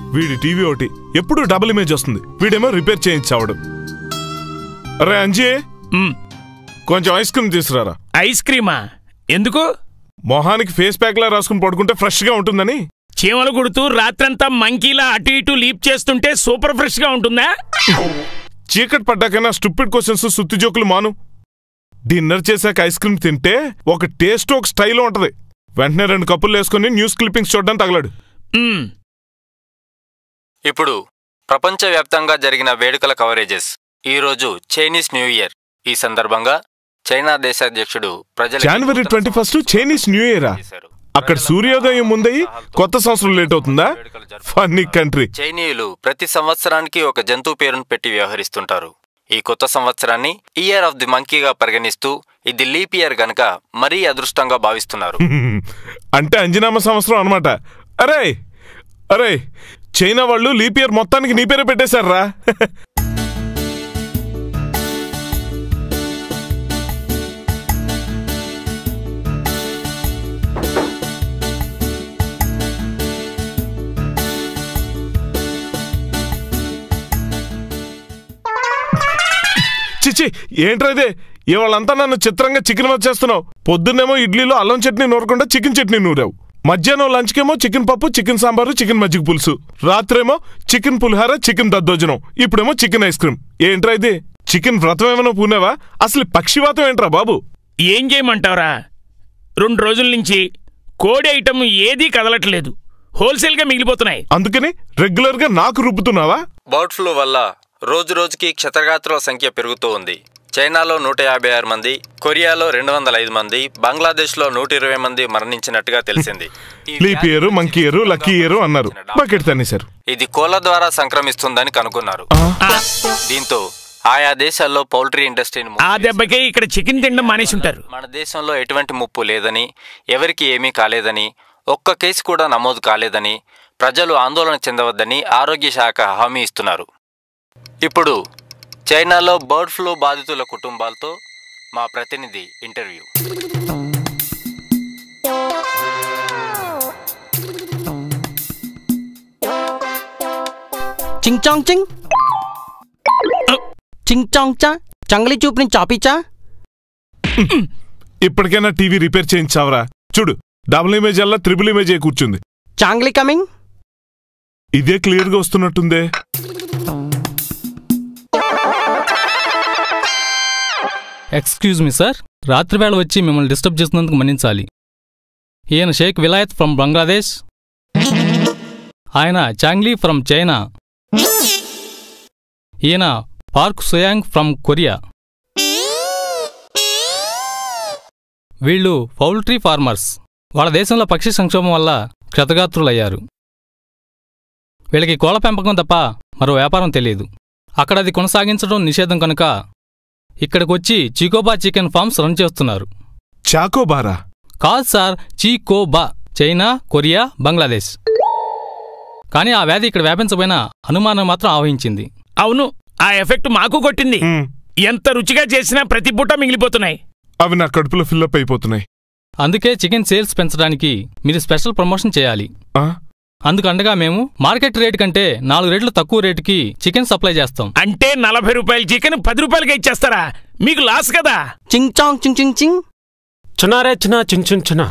వీడి టీవీ ఒకటి ఎప్పుడు డబుల్ ఇమేజ్ వస్తుంది వీడేమో రిపేర్ చేయించావాడు అరే అంజీ మ్, కొంచెం ఐస్ క్రీమ్ తీసుకురారా ఐస్ క్రీమా ఎందుకు మొహానికి ఫేస్ ప్యాక్ లా రాసుకుని పడుకుంటే ఫ్రెష్ గా ఉంటుందని చీమలు కుడుతూ రాత్రంతా మంకీలా అటు ఇటు లీప్ చేస్తుంటే సూపర్ ఫ్రెష్ గా ఉంటుందా చీకటి పడ్డాకైనా స్టూపిడ్ క్వశ్చన్స్ సుత్తి జోకులు మాను డిన్నర్ చేశాక ఐస్ క్రీమ్ తింటే ఒక టేస్ట్ ఒక స్టైల్ ఉంటది వెంటనే రెండు కప్పులు వేసుకుని న్యూస్ క్లిప్పింగ్స్ చూడడం తగలడు మ్, ఇప్పుడు ప్రపంచవ్యాప్తంగా జరిగిన వేడుకల కవరేజెస్ ఈరోజు చైనీస్ న్యూ ఇయర్ ఈ సందర్భంగా చైనా దేశాధ్యక్షుడు ప్రజల జనవరి ట్వంటీ ఫస్ట్ చైనీస్ న్యూ ఇయరా అక్కడ సూర్యోదయం ముందయి కొత్త సంవత్సరం లేట్ అవుతుందా ఫన్నీ కంట్రీ చైనీయులు ప్రతి సంవత్సరానికి ఒక జంతువు పేరును పెట్టి వ్యవహరిస్తుంటారు ఈ కొత్త సంవత్సరాన్ని ఇయర్ ఆఫ్ ది మంకీగా పరిగణిస్తూ ఇది లీప్ ఇయర్ గనక మరీ అదృష్టంగా భావిస్తున్నారు అంటే అంజనామ సంవత్సరం అనమాట అరే అరే చైనా వాళ్ళు లీప్ ఇయర్ మొత్తానికి నీ పేరే పెట్టేశారా చిచి ఏంట్రా ఇదే ఇవాళంతా నన్ను చిత్రంగా చికెన్ వచ్చేస్తున్నావు పొద్దున్నేమో ఇడ్లీలో అల్లం చట్నీ నూరకుండా చికెన్ చట్నీ నూరావు మధ్యాహ్నం లంచ్కేమో చికెన్ పప్పు చికెన్ సాంబారు చికెన్ మజ్జిగ పులుసు రాత్రేమో చికెన్ పులిహార చికెన్ దద్దోజనం ఇప్పుడేమో చికెన్ ఐస్ క్రీమ్ ఏంట్రా ఇది చికెన్ వ్రతం ఏమైనా పూనేవా అసలు ఈ పక్షివాతం ఏంట్రా బాబు ఏం చేయమంటావురా రెండు రోజుల నుంచి కోడి ఐటమ్ ఏదీ కదలట్లేదు హోల్సేల్గా మిగిలిపోతున్నాయి అందుకని రెగ్యులర్ గా నాకు రుబ్బుతున్నావా బర్డ్ ఫ్లూ వల్ల రోజు రోజుకి క్షతగాత్రుల సంఖ్య పెరుగుతూ ఉంది చైనాలో నూట యాభై ఆరు మంది కొరియాలో రెండు వందల ఐదు మంది బంగ్లాదేశ్లో నూట ఇరవై మంది మరణించినట్టుగా తెలిసింది ఈ leap year monkey year lucky year అన్నారు బకెట్ తన్నేశారు ఇది కోళ్ల ద్వారా సంక్రమిస్తుందని కనుగొన్నారు ఆ, దీంతో ఆయా దేశాల్లో పౌల్ట్రీ ఇండస్ట్రీని ఆ దెబ్బకే ఇక్కడ చికెన్ తినడం మానేసి ఉంటారు మన దేశంలో ఎటువంటి ముప్పు లేదని ఎవరికి ఏమీ కాలేదని ఒక్క కేసు కూడా నమోదు కాలేదని ప్రజలు ఆందోళన చెందవద్దని ఆరోగ్య శాఖ హామీ ఇస్తున్నారు ఇప్పుడు చైనాలో బర్డ్ ఫ్లూ బాధితుల కుటుంబాలతో మా ప్రతినిధి ఇంటర్వ్యూ చింగ్ చాంగ్ చింగ్ చింగ్ చాంగ్ చా చంగలి చూపుని చాపిచా ఇప్పటికైనా టీవీ రిపేర్ చేయించావరా చూడు డబుల్ ఇమేజ్ అల్లా త్రిబుల్ ఇమేజ్ అయి కూర్చుంది చాంగ్లీ కమింగ్ ఇదే క్లియర్ గా వస్తున్నట్టుందే ఎక్స్క్యూజ్ మీ సార్ రాత్రివేళ వచ్చి మిమ్మల్ని డిస్టర్బ్ చేసినందుకు మన్నించాలి ఈయన షేక్ విలాయత్ ఫ్రమ్ బంగ్లాదేశ్ ఆయన చాంగ్లీ ఫ్రమ్ చైనా ఈయన పార్క్ సుయాంగ్ ఫ్రమ్ కొరియా వీళ్ళు పౌల్ట్రీ ఫార్మర్స్ వాళ్ళ దేశంలో పక్షి సంక్షోభం వల్ల క్షతగాత్రులయ్యారు వీళ్ళకి కోళ్ళ పెంపకం తప్ప మరో వ్యాపారం తెలియదు అక్కడ అది కొనసాగించడం నిషేధం కనుక ఇక్కడికొచ్చి చికోబా చికెన్ ఫార్మ్స్ రన్ చేస్తున్నారు చాకోబారా కాదు సార్ చీకోబా చైనా కొరియా బంగ్లాదేశ్ కానీ ఆ వ్యాధి ఇక్కడ వ్యాపించబోయిన అనుమానం మాత్రం ఆవహించింది అవును ఆ ఎఫెక్ట్ మాకు కొట్టింది మ్, ఎంత రుచిగా చేసినా ప్రతి పూట మిగిలిపోతున్నాయి అవి నా కడుపులో ఫిల్అప్ అయిపోతున్నాయి అందుకే చికెన్ సేల్స్ పెంచడానికి మీరు స్పెషల్ ప్రమోషన్ చేయాలి ఆ? అందుకు అండగా మేము మార్కెట్ రేట్ కంటే నాలుగు రేట్లు తక్కువ రేటుకి చికెన్ సప్లై చేస్తాం అంటే నలభై రూపాయల చికెన్ పది రూపాయలకి ఇచ్చేస్తారా మీకు లాస్ కదా చింగ్ చాంగ్ చింగ్ చింగ్ చింగ్ చునారే చునా చున్ చున్ చునా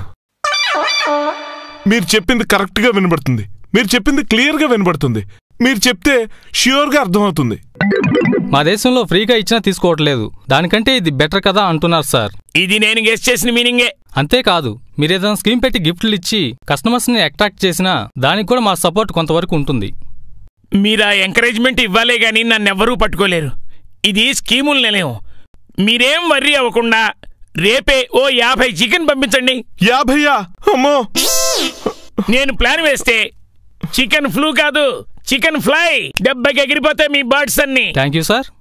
మీరు చెప్పింది కరెక్ట్ గా వినబడుతుంది మీరు చెప్పింది క్లియర్ గా వినబడుతుంది మీరు చెప్తే ష్యూర్ గా అర్థమవుతుంది మా దేశంలో ఫ్రీగా ఇచ్చినా తీసుకోవట్లేదు దానికంటే ఇది బెటర్ కదా అంటున్నారు సార్ ఇది నేను గెస్ట్ చేసిన మీనింగే అంతేకాదు మీరేదైనా స్కీమ్ పెట్టి గిఫ్ట్లు ఇచ్చి కస్టమర్స్ని అట్రాక్ట్ చేసినా దానికి కూడా మా సపోర్ట్ కొంతవరకు ఉంటుంది మీరు ఆ ఎంకరేజ్మెంట్ ఇవ్వాలే గాని నన్నెవ్వరూ పట్టుకోలేరు ఇది స్కీముల నిలయం మీరేం వర్రీ అవ్వకుండా రేపే ఓ యాభై చికెన్ పంపించండి యాభయ్యా అమ్మో నేను ప్లాన్ వేస్తే చికెన్ ఫ్లూ కాదు చికెన్ ఫ్లై దెబ్బకి ఎగిరిపోతాయి మీ బర్డ్స్ అన్ని థ్యాంక్ యూ సార్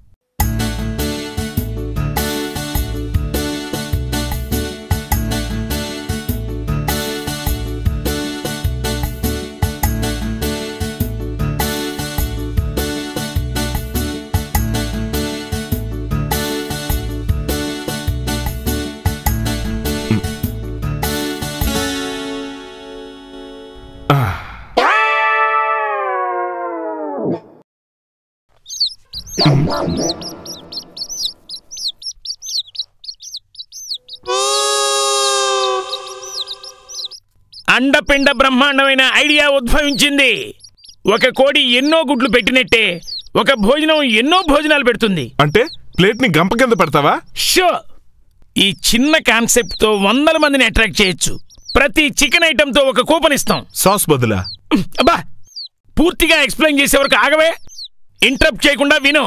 అండపిండ బ్రహ్మాండమైన ఐడియా ఉద్భవించింది ఒక కోడి ఎన్నో గుడ్లు పెట్టినట్టే ఒక భోజనం ఎన్నో భోజనాలు పెడుతుంది అంటే ప్లేట్ ని గంప కింద పెడతావా షో ఈ చిన్న కాన్సెప్ట్తో వందల మందిని అట్రాక్ట్ చేయొచ్చు ప్రతి చికెన్ ఐటెంతో ఒక కూపన్ ఇస్తాం సాస్ బదులా అబ్బా పూర్తిగా ఎక్స్ప్లెయిన్ చేసే వరకు ఆగవే ఇంటరప్ట్ చేయకుండా విను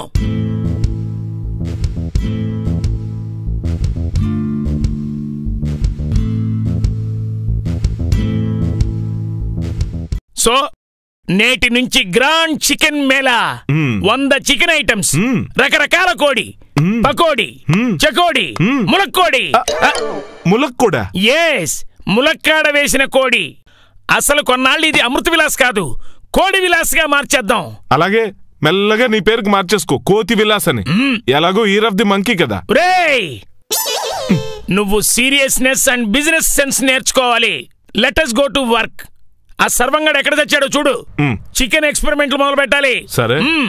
సో నేటి నుంచి గ్రాండ్ చికెన్ మేళా మ్మ్. వంద చికెన్ ఐటమ్స్ మ్మ్. రకరకాల కోడి మ్మ్. పకోడి మ్మ్. చకోడి మ్మ్. ములక్కోడి ములక్ కూడా ఎస్ ములక్కాడ వేసిన కోడి అసలు కొన్నాళ్ళు ఇది అమృత విలాస్ కాదు కోడి విలాస్గా మార్చేద్దాం అలాగే మెల్లగా నీ పేరుకి మార్చేసుకో కోతి విలాస్ అని ఎలాగో ఈర్ ఆఫ్ ది మంకీ కదా రేయ్ నువ్వు సీరియస్నెస్ అండ్ బిజినెస్ సెన్స్ నేర్చుకోవాలి లెటస్ గో టు వర్క్ ఆ సర్వంగాడు ఎక్కడ తెచ్చాడో చూడు మ్. చికెన్ ఎక్స్పెరిమెంట్లు మొదలు పెట్టాలి సరే మ్.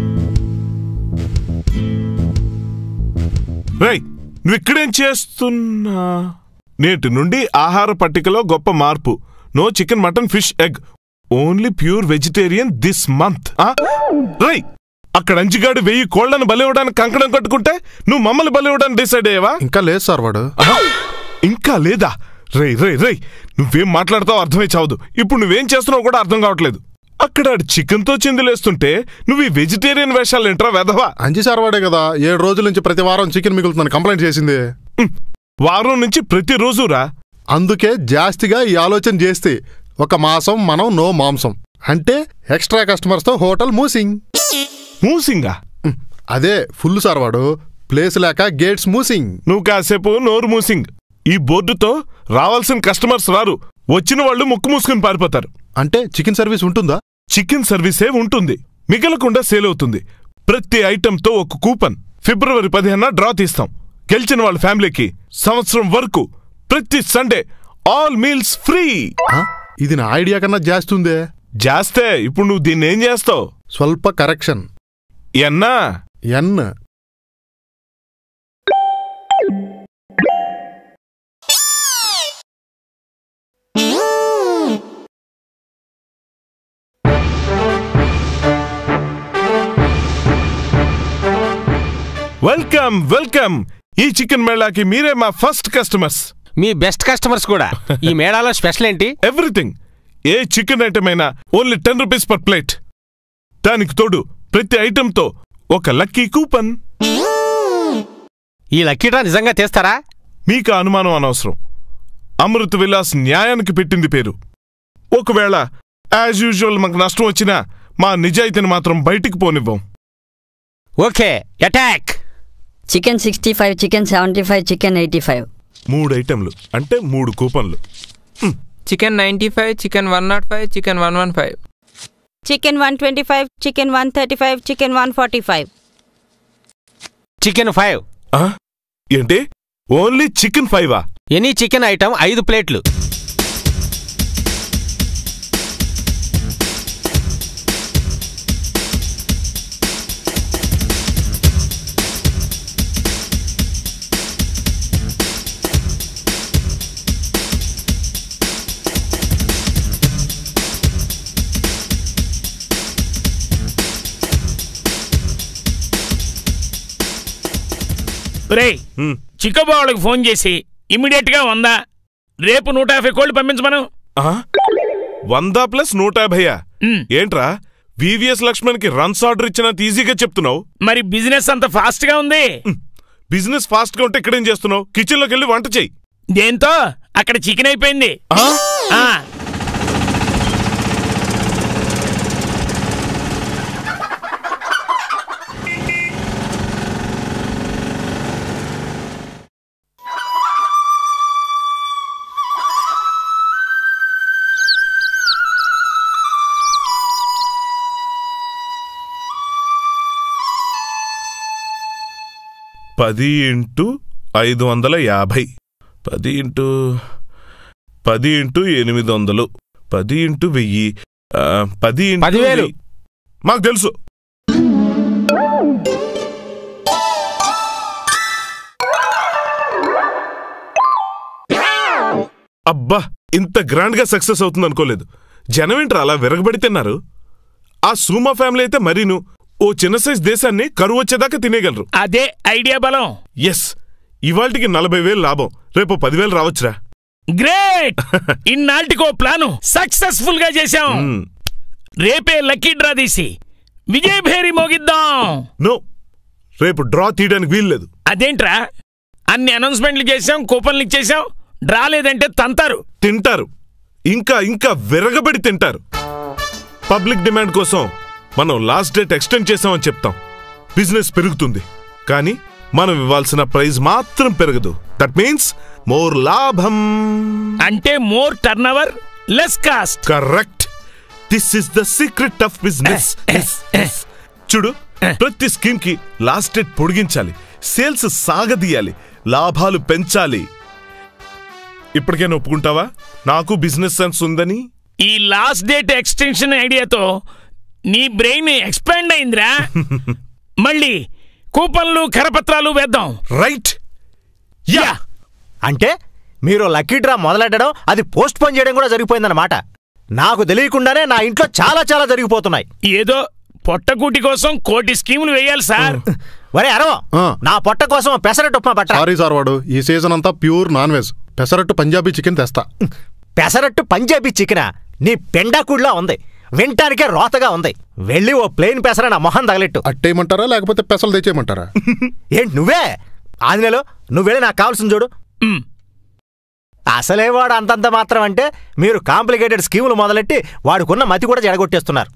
రై నువ్వు ఇక్కడేం చేస్తున్నా నేటి నుండి ఆహార పట్టికలో గొప్ప మార్పు no chicken mutton fish egg only pure vegetarian this month రై అక్కడ అంజిగాడు వెయ్యి కోళ్లను బలివ్వడానికి కంకణం కట్టుకుంటే నువ్వు మమ్మల్ని బలివ్వడానికి డిసైడ్ అయ్యావా ఇంకా లేదు సార్ వాడు ఆహా, ఇంకా లేదా రేయ్ రేయ్ రేయ్ నువ్వేం మాట్లాడతావు అర్థమై చావదు ఇప్పుడు నువ్వేం చేస్తున్నావు కూడా అర్థం కావట్లేదు అక్కడ చికెన్ తో చిందులేస్తుంటే నువ్వు ఈ వెజిటేరియన్ వేషాలు ఏంట్రా వెధవా అంజి సార్ వాడే కదా ఏడు రోజుల నుంచి ప్రతి వారం చికెన్ మిగులుతుందని కంప్లైంట్ చేసింది ఉమ్, వారం నుంచి ప్రతిరోజు రా అందుకే జాస్తిగా ఈ ఆలోచన చేస్తే ఒక మాసం మనం నో మాంసం అంటే ఎక్స్ట్రా కస్టమర్స్ తో హోటల్ మూసింగ్ మూసింగా ఉమ్, అదే ఫుల్ సార్ వాడు ప్లేస్ లేక గేట్స్ మూసింగ్ నువ్వు కాసేపు నోరు మూసింగ్ ఈ బోర్డుతో రావాల్సిన కస్టమర్స్ రారు వచ్చిన వాళ్ళు ముక్కు మూసుకుని పారిపోతారు అంటే చికెన్ సర్వీస్ ఉంటుందా చికెన్ సర్వీసే ఉంటుంది మిగలకుండా సేల్ అవుతుంది ప్రతి ఐటెంతో ఒక కూపన్ ఫిబ్రవరి పదిహేన డ్రా తీస్తాం గెలిచిన వాళ్ళ ఫ్యామిలీకి సంవత్సరం వరకు ప్రతి సండే ఆల్ మీల్స్ ఫ్రీ ఆ, ఇది నా ఐడియా కన్నా జాస్తి ఉందే చేస్తే ఇప్పుడు నువ్వు దీన్ని ఏం చేస్తావు స్వల్ప కరెక్షన్ ఎన్నా ఎన్ వెల్కమ్ వెల్కమ్ ఈ చికెన్ మేళాకి మీరే మా ఫస్ట్ కస్టమర్స్ మీ బెస్ట్ కస్టమర్స్ కూడా ఈ మేళాలో స్పెషల్ ఏంటి ఎవ్రీథింగ్ ఏ చికెన్ ఐటమ్ అయినా only ten rupees per plate దానికి తోడు ప్రతి ఐటెంతో ఒక లక్కీ కూపన్ ఈ లక్కీ డ్రా నిజంగా తీస్తారా మీకు ఆ అనుమానం అనవసరం అమృత్ విలాస్ న్యాయానికి పెట్టింది పేరు ఒకవేళ యాజ్ యూజువల్ మాకు నష్టం వచ్చినా మా నిజాయితీని మాత్రం బయటికి పోనివ్వం okay attack chicken sixty five chicken seventy five chicken eighty five మూడు ఐటెంలు అంటే మూడు కూపన్లు chicken ninety five chicken one nought five chicken one one five chicken one twenty five chicken one thirty five chicken one forty five chicken five ఆ? ఏంటి only chicken ఫైవా any chicken item ఐదు ప్లేట్లు రేయ్ హ్మ్. చిక్కబో వాళ్ళకి ఫోన్ చేసి immediate గా వందా రేపు నూట యాభై కోళ్ళు పంపించమను ఆ? వంద ప్లస్ నూట యాభైయా ఉమ్, ఏంట్రా వివిఎస్ లక్ష్మణ్కి రన్స్ ఆర్డర్ ఇచ్చినంత ఈజీగా చెప్తున్నావు మరి బిజినెస్ అంత ఫాస్ట్ గా ఉంది బిజినెస్ ఫాస్ట్ గా ఉంటే ఇక్కడేం చేస్తున్నావు కిచెన్ లోకి వెళ్ళి వంట చెయ్యి దేంతో అక్కడ చికెన్ అయిపోయింది ఆ? ఆ పది ఇంటూ ఐదు వందల యాభై పది ఇంటూ పది ఇంటూ ఎనిమిది వందలు పది ఇంటూ వెయ్యి ఆ, పది ఇంటూ పదివేలు. వెయ్యి. మాకు తెలుసు అబ్బా ఇంత గ్రాండ్ గా సక్సెస్ అవుతుంది అనుకోలేదు జనం ఏంట్రా అలా విరగబడి తిన్నారు ఆ సూమా ఫ్యామిలీ అయితే మరీను ఓ చిన్న సైజ్ దేశాన్ని కరువు వచ్చేదాకా తినేయగలరు అదే ఐడియా బలం ఎస్ ఇవాళకి నలభై వేలు లాభం రేపు పదివేలు రావచ్చురా గ్రేట్ ఇన్నాళ్ళకో ప్లాను సక్సెస్ఫుల్ గా చేశాం మ్మ్. రేపే లక్కీ డ్రా తీసి విజయభేరి మోగిద్దాం నో రేపు డ్రా తీయడానికి వీల్లేదు అదేంట్రా అన్ని అనౌన్స్మెంట్లు చేశాం కూపన్లు ఇచ్చేశాం డ్రా లేదంటే తంతారు తింటారు ఇంకా ఇంకా విరగబడి తింటారు పబ్లిక్ డిమాండ్ కోసం మనం లాస్ట్ డేట్ ఎక్స్టెండ్ చేసామని చెప్తాం బిజినెస్ పెరుగుతుంది కానీ మనం ఇవ్వాల్సిన ప్రైజ్ మాత్రం పెరగదు దట్ మీన్స్ మోర్ లాభం అంటే more turnover less cost correct this is the secret of business చూడు ప్రతి స్కీమ్ కి లాస్ట్ డేట్ పొడిగించాలి సేల్స్ సాగదీయాలి లాభాలు పెంచాలి ఇప్పటికైనా ఒప్పుకుంటావా నాకు బిజినెస్ సెన్స్ ఉందని ఈ లాస్ట్ డేట్ ఎక్స్టెన్షన్ ఐడియాతో నీ బ్రెయిన్ ఎక్స్పాండ్ అయిందిరా మళ్ళీ కూపన్లు కరపత్రాలు వేద్దాం రైట్ యా అంటే మీరు లక్కీ డ్రా మొదలెట్టడం అది పోస్ట్ పోన్ చేయడం కూడా జరిగిపోయిందన్నమాట నాకు తెలియకుండానే నా ఇంట్లో చాలా చాలా జరిగిపోతున్నాయి ఏదో పొట్టకూటి కోసం కోటి స్కీములు వేయాలి సార్ వరే అరవ ఆ. నా పొట్ట కోసం పెసరట్టు ఉప్మా పట్ట సారీ సార్ వాడు ఈ సీజన్ అంతా pure non veg pesarattu Punjabi chicken తెస్తా పెసరట్టు పంజాబీ చికెనా నీ పెండాకుడిలా ఉంది వింటానికే రోతగా ఉంది వెళ్ళి ఓ ప్లేన్ పెసర నా మొహం తగలెట్టు అట్టేయమంటారా లేకపోతే పెసలు తెచ్చేయమంటారా ఏంటి నువ్వే ఆంజనేయులు నువ్వు వెళ్ళి నాకు కావాల్సింది చూడు మ్, అసలే వాడు అంతంత మాత్రం అంటే మీరు కాంప్లికేటెడ్ స్కీములు మొదలెట్టి వాడుకున్న మతి కూడా జడగొట్టేస్తున్నారు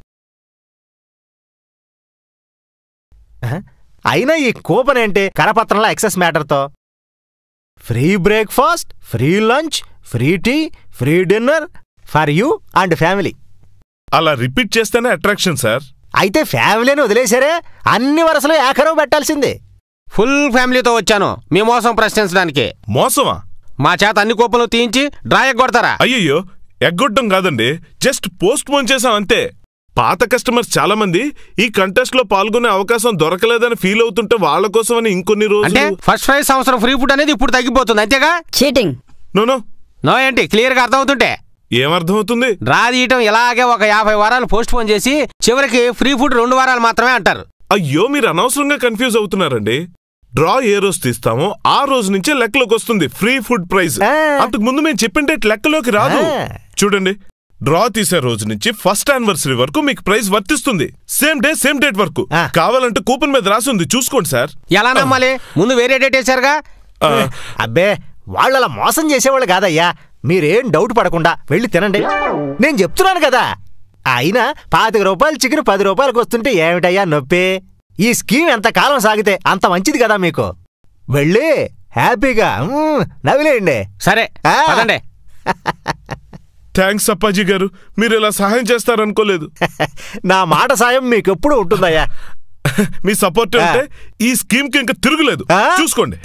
ఆహా, అయినా ఈ కూపన్ ఏంటి కరపత్రంలో ఎక్సెస్ మ్యాటర్తో free breakfast free lunch free tea free dinner for you and family అలా రిపీట్ చేస్తేనే అట్రాక్షన్ సార్ అయితే ఫ్యామిలీని వదిలేశారే అన్ని వరుసలో ఏకరవు పెట్టాల్సిందే ఫుల్ ఫ్యామిలీతో వచ్చాను మీ మోసం ప్రశ్నించడానికి మోసమా మా చేత అన్ని కూపన్లు తీయించి డ్రా ఎగ్గొడతారా అయ్యయ్యో ఎగ్గొట్టం కాదండి జస్ట్ పోస్ట్ పోన్ చేసాం అంతే పాత కస్టమర్స్ చాలా మంది ఈ కంటెస్ట్ లో పాల్గొనే అవకాశం దొరకలేదని ఫీల్ అవుతుంటే వాళ్ళ కోసమని ఇంకొన్ని అంటే రోజులు ఫస్ట్ ప్రైజ్ సంవత్సరం ఫ్రీ ఫుడ్ అనేది ఇప్పుడు తగ్గిపోతుంది అంతేగా చీటింగ్ నోనో నో ఏంటి క్లియర్ గా అర్థమవుతుంటే ఏమర్థమవుతుంది డ్రా తీయటం ఇలాగే ఒక యాభై వారాలు పోస్ట్ పోన్ చేసి చివరికి ఫ్రీ ఫుడ్ రెండు వారాలు మాత్రమే అంటారు అయ్యో మీరు అనవసరంగా కన్ఫ్యూజ్ అవుతున్నారండి డ్రా ఏ రోజు తీస్తామో ఆ రోజు నుంచే లెక్కలోకి వస్తుంది ఫ్రీ ఫుడ్ ప్రైజ్ ఆ. అంతకు ముందు మేము చెప్పిండే లెక్కలోకి రాదు ఆ. చూడండి డ్రా తీసే రోజు నుంచి ఫస్ట్ యానివర్సరీ వరకు మీకు ప్రైజ్ వర్తిస్తుంది సేమ్ డే సేమ్ డేట్ వరకు ఆ. కావాలంటే కూపన్ మీద రాసింది చూసుకోండి సార్ ఎలా నమ్మాలి ముందు వేరే డేట్ వేశారుగా ఆ, అబ్బే వాళ్ళు అలా మోసం చేసేవాళ్ళు కాదయ్యా మీరేం డౌట్ పడకుండా వెళ్ళి తినండి నేను చెప్తున్నాను కదా అయినా పాతిక రూపాయలు చికెన్ పది రూపాయలకు వస్తుంటే ఏమిటయ్యా నొప్పి ఈ స్కీమ్ ఎంత కాలం సాగితే అంత మంచిది కదా మీకు వెళ్ళి హ్యాపీగా మ్మ్, నవ్విలేయండి సరే ఆ. పదండి థ్యాంక్స్ అప్పాజీ గారు మీరు ఇలా సహాయం చేస్తారనుకోలేదు నా మాట సాయం మీకు ఎప్పుడు ఉంటుందయ్యా మీ సపోర్ట్ ఉంటే ఈ స్కీమ్ కి ఇంకా తిరుగులేదు ఆ? చూసుకోండి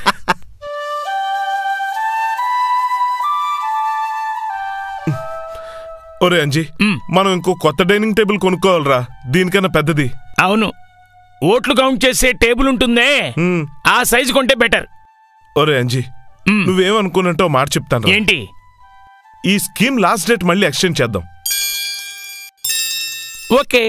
ఒరే అంజీ మనం ఇంకో కొత్త డైనింగ్ టేబుల్ కొనుక్కోవాలరా దీనికన్నా పెద్దది అవును ఓట్లు కౌంట్ చేసే టేబుల్ ఉంటుందే మ్, ఆ సైజు కొంటే బెటర్ ఒరే అంజీ మ్. నువ్వేమనుకున్నట్టో మాట చెప్తాను ఏంటి ఈ స్కీమ్ లాస్ట్ డేట్ మళ్ళీ ఎక్స్టెండ్ చేద్దాం ఓకే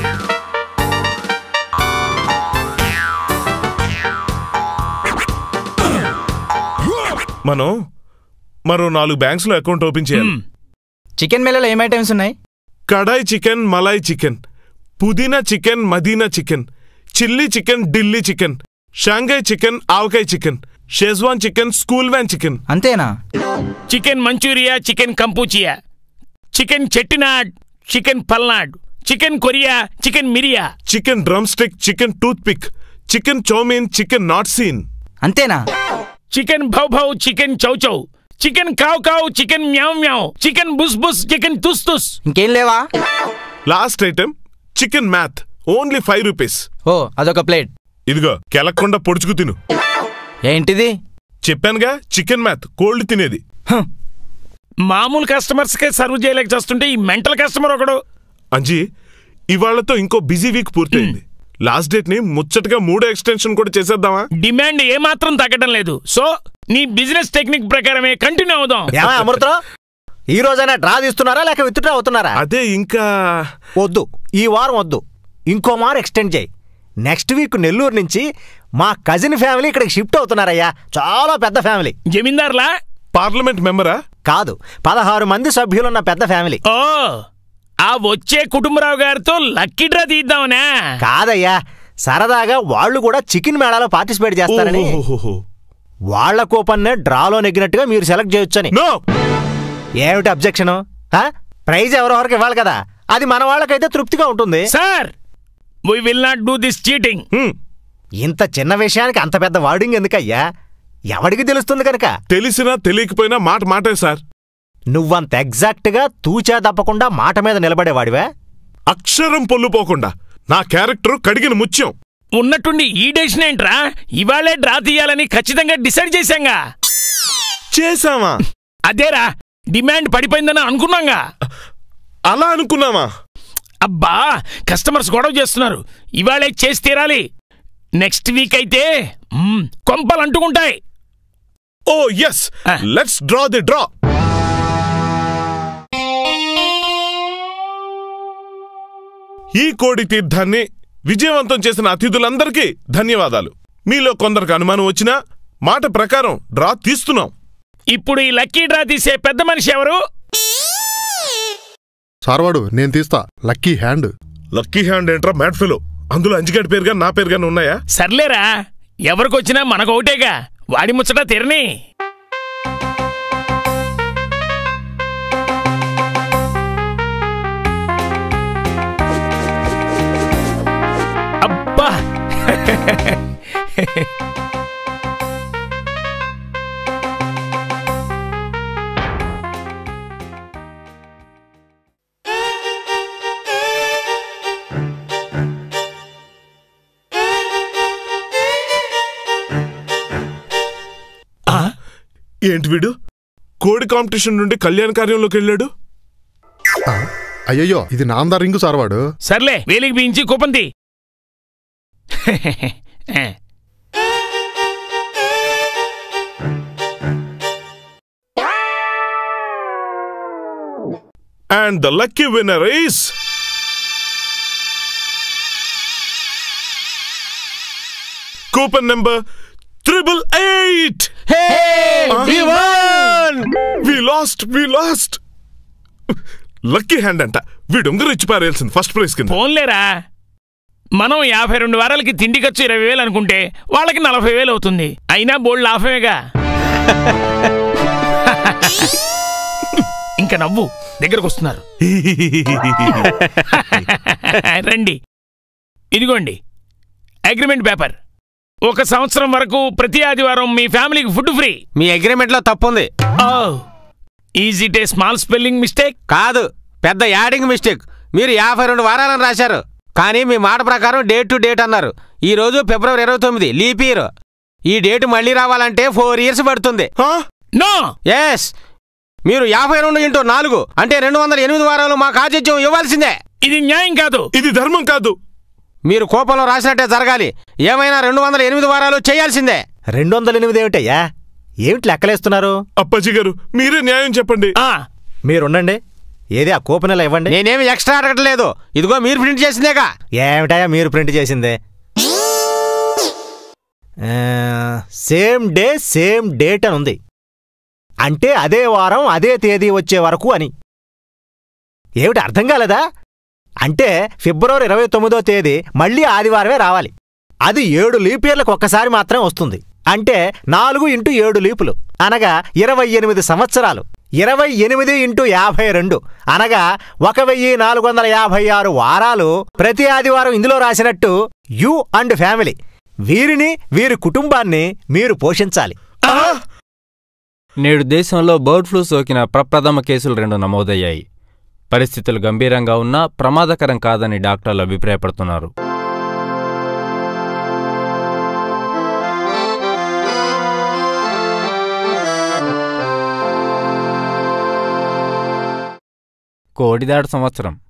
మనం మరో నాలుగు బ్యాంక్స్ లో అకౌంట్ ఓపెన్ చేయాలి మ్, చికెన్ మెలలో ఏం ఐటమ్స్ ఉన్నాయి కడాయి చికెన్ మలాయ్ చికెన్ పుదీనా chicken Medina chicken chilli chicken Delhi chicken Shanghai chicken avakaya chicken Szechuan chicken school van chicken అంతేనా chicken Manchuria chicken Kampuchea chicken Chettinad chicken Palnad chicken Korea chicken మిరియా chicken drumstick chicken toothpick chicken chow mein chicken not seen అంతేనా chicken భౌ భౌ chicken chow chow chicken కావ్ కావ్ chicken మ్యావ్ మ్యావ్ chicken బుస్ బుస్ చికెన్ తుస్ తుస్ ఇంకేం లేవా లాస్ట్ ఐటమ్ చికెన్ మ్యాథ్ ఓన్లీ ఫైవ్ రూపీస్ ఓ అదొక ప్లేట్ ఇదిగో కెలక్కుండా పొడుచుకు తిను ఏంటిది చెప్పానుగా చికెన్ మ్యాథ్ కోల్డ్ తినేది మామూలు కస్టమర్స్ కే సర్వ్ చేయలేక చేస్తుంటే ఈ మెంటల్ కస్టమర్ ఒకడు అంజీ ఇవాళ్లతో ఇంకో బిజీ వీక్ పూర్తయింది లాస్ట్ డేట్ ని ముచ్చటగా మూడో ఎక్స్టెన్షన్ కూడా చేసేద్దామా డిమాండ్ ఏమాత్రం తగ్గడం లేదు సో నీ బిజినెస్ టెక్నిక్ ప్రకారమే కంటిన్యూ అవుదాం ఏమా అమృతం ఈ రోజైనా డ్రా తీస్తున్నారా లేక విత్డ్రా అవుతున్నారా అదే ఇంకా వద్దు ఈ వారం వద్దు ఇంకో మారు ఎక్స్టెండ్ చేయి నెక్స్ట్ వీక్ నెల్లూరు నుంచి మా కజిన్ ఫ్యామిలీ ఇక్కడికి షిఫ్ట్ అవుతున్నారయ్యా చాలా పెద్ద ఫ్యామిలీ జమీందార్లా పార్లమెంట్ మెంబరా కాదు పదహారు మంది సభ్యులున్న పెద్ద ఫ్యామిలీ ఓ ఆ వచ్చే కుటుంబరావు గారితో లక్కీ డ్రా తీద్దామనా కాదయ్యా సరదాగా వాళ్ళు కూడా చికెన్ మేళాలో పార్టిసిపేట్ చేస్తారని ఓహోహోహో. వాళ్ళ కూపన్నే డ్రాలో నెగ్గినట్టుగా మీరు సెలెక్ట్ చేయొచ్చని నో ఏమిటి అబ్జెక్షన్ ప్రైజ్ ఎవరెవరికి ఇవ్వాలి కదా అది మన వాళ్ళకైతే తృప్తిగా ఉంటుంది sir we will not do this cheating hmm. ఇంత చిన్న విషయానికి అంత పెద్ద వార్డింగ్ ఎందుకయ్యా ఎవడికి తెలుస్తుంది కనుక తెలిసినా తెలియకపోయినా మాట మాటే సార్ నువ్వంత ఎగ్జాక్ట్గా తూచా తప్పకుండా మాట మీద నిలబడేవాడివా అక్షరం పొల్లుపోకుండా నా క్యారెక్టర్ కడిగిన ముత్యం ఉన్నట్టుండి ఈ డెసిషన్ ఏంట్రా ఇవాళే డ్రా తీయాలని ఖచ్చితంగా డిసైడ్ చేశాంగా చేసామా అదేరా డిమాండ్ పడిపోయిందని అనుకున్నాంగా అలా అనుకున్నామా అబ్బా కస్టమర్స్ గొడవ చేస్తున్నారు ఇవాళే చేసి తీరాలి నెక్స్ట్ వీక్ అయితే మ్మ్, కొంపలు అంటుకుంటాయి oh yes let's draw the draw ఈ కోడి తీర్థాన్ని విజయవంతం చేసిన అతిథులందరికీ ధన్యవాదాలు మీలో కొందరికి అనుమానం వచ్చినా మాట ప్రకారం డ్రా తీస్తున్నాం ఇప్పుడు ఈ లక్కీ డ్రా తీసే పెద్ద మనిషి ఎవరు సార్వాడు నేను తీస్తా లక్కీ హ్యాండ్ లక్కీ హ్యాండ్ ఏంట్రా మ్యాట్ ఫెలో అందులో అంజిగడి పేరు గాని నా పేరు గాని ఉన్నాయా సర్లేరా ఎవరికొచ్చినా మనకు ఒకటేగా వాడి ముచ్చట తెరని అబ్బా ఏంటి వీడు కోడి కాంపిటీషన్ నుండి కళ్యాణ కార్యంలోకి వెళ్ళాడు అయ్యయ్యో ఇది నాందా రింగు సార్వాడు సర్లే వేలికి బీయించి కూపంతి and the lucky winner is coupon number triple eight we lost we lost lucky hand అంట వీడు ఉంగరం ఇచ్చి పారేయాల్సింది ఫస్ట్ ప్రైజ్ కింద ఫోన్లేరా మనం యాభై రెండు వారాలకి తిండి ఖర్చు ఇరవై వేలు అనుకుంటే వాళ్ళకి నలభై వేలు అవుతుంది అయినా బోల్డ్ లాభమేగా ఇంకా నవ్వు దగ్గరకు వస్తున్నారు రండి ఇదిగోండి అగ్రిమెంట్ పేపర్ ఒక సంవత్సరం వరకు ప్రతి ఆదివారం మీ ఫ్యామిలీకి ఫుడ్ ఫ్రీ మీ అగ్రిమెంట్లో తప్పుంది is it a small spelling mistake కాదు పెద్ద యాడింగ్ మిస్టేక్ మీరు యాభై రెండు వారాలను రాశారు కానీ మీ మాట ప్రకారం డేట్ టు డేట్ అన్నారు ఈ రోజు ఫిబ్రవరి ఇరవై తొమ్మిది లీప్ ఇయర్ ఈ డేట్ మళ్ళీ రావాలంటే ఫోర్ ఇయర్స్ పడుతుంది నో ఎస్ మీరు యాభై రెండు ఇంటూ నాలుగు అంటే రెండు వందల ఎనిమిది వారాలు మాకు ఆతిథ్యం ఇవ్వాల్సిందే ఇది న్యాయం కాదు ఇది ధర్మం కాదు మీరు కోపంలో రాసినట్టే జరగాలి ఏమైనా రెండు వందల ఎనిమిది వారాలు చేయాల్సిందే రెండు వందల ఎనిమిది ఏమిటయ్యా ఏమిటి లెక్కలేస్తున్నారు అప్పాజీ గారు మీరే న్యాయం చెప్పండి మీరుండండి ఏది ఆ కూపన్ ఇలా ఇవ్వండి నేనేమి ఎక్స్ట్రా అడగట్లేదు ఇదిగో మీరు ప్రింట్ చేసిందేగా ఏమిటయా మీరు ప్రింట్ చేసిందే ఆ, సేమ్ డే సేమ్ డేట్ అని ఉంది అంటే అదే వారం అదే తేదీ వచ్చే వరకు అని ఏమిటి అర్థం కాలేదా అంటే ఫిబ్రవరి ఇరవై తొమ్మిదో తేదీ మళ్ళీ ఆదివారమే రావాలి అది ఏడు లీప్ ఇయర్లకు ఒక్కసారి మాత్రం వస్తుంది అంటే నాలుగు ఇంటూ ఏడు లీపులు అనగా ఇరవై ఎనిమిది సంవత్సరాలు ఇరవై ఎనిమిది ఇంటూ యాభై రెండు అనగా ఒక వెయ్యి నాలుగు వందల యాభై ఆరు వారాలు ప్రతి ఆదివారం ఇందులో రాసినట్టు యు అండ్ ఫ్యామిలీ వీరిని వీరి కుటుంబాన్ని మీరు పోషించాలి నేడు దేశంలో బర్డ్ ఫ్లూ సోకిన ప్రప్రథమ కేసులు రెండు నమోదయ్యాయి పరిస్థితులు గంభీరంగా ఉన్నా ప్రమాదకరం కాదని డాక్టర్లు అభిప్రాయపడుతున్నారు కోడిదాడు సంవత్సరం